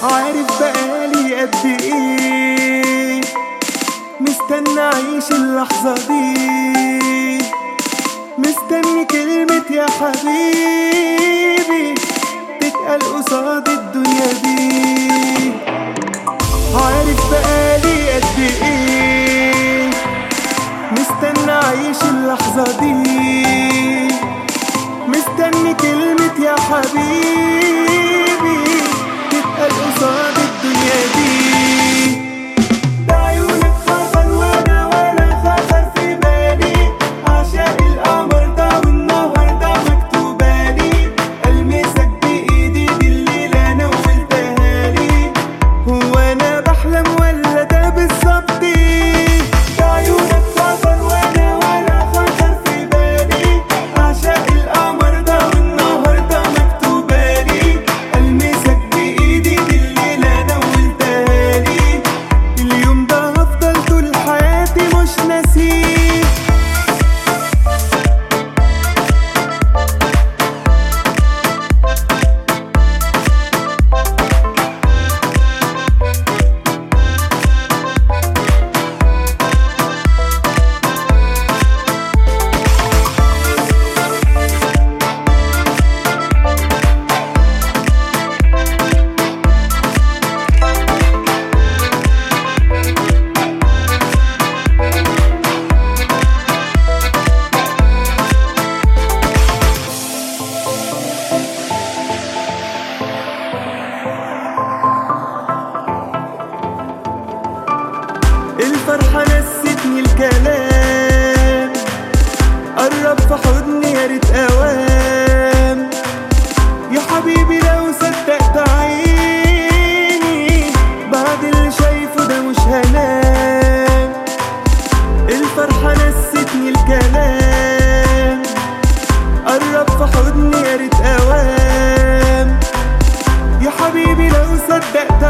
عارف بقالي قد ايه مستنى اعيش اللحظة دي مستني كلمة يا حبيبي تتقال قصاد الدنيا دي عارف بقالي قد ايه مستنى اعيش اللحظة دي مستني كلمة يا حبيبي تتقال قصاد الدنيا دي بعيونك خطر وانا ولا خطر في بالي عشاق القمر ده والنهر ده مكتوبالي المسك بايدي دي الليلة انا وقلتها لي هو انا بحلم ولا ده بالظبط بعيونك خطر وانا ولا خطر في بالي عشاق القمر ده والنهر ده مكتوبالي المسك بايدي دي الليلة انا وقلتها لي اليوم ده هفضل طول حياتي مش ناسيه الفرحة نستني الكلام قرب في حضني يا ريت اوام يا حبيبي لو صدقت عيني بعد اللي شايفه ده مش هنام الفرحة نستني الكلام قرب في حضني يا ريت اوام يا حبيبي لو صدقت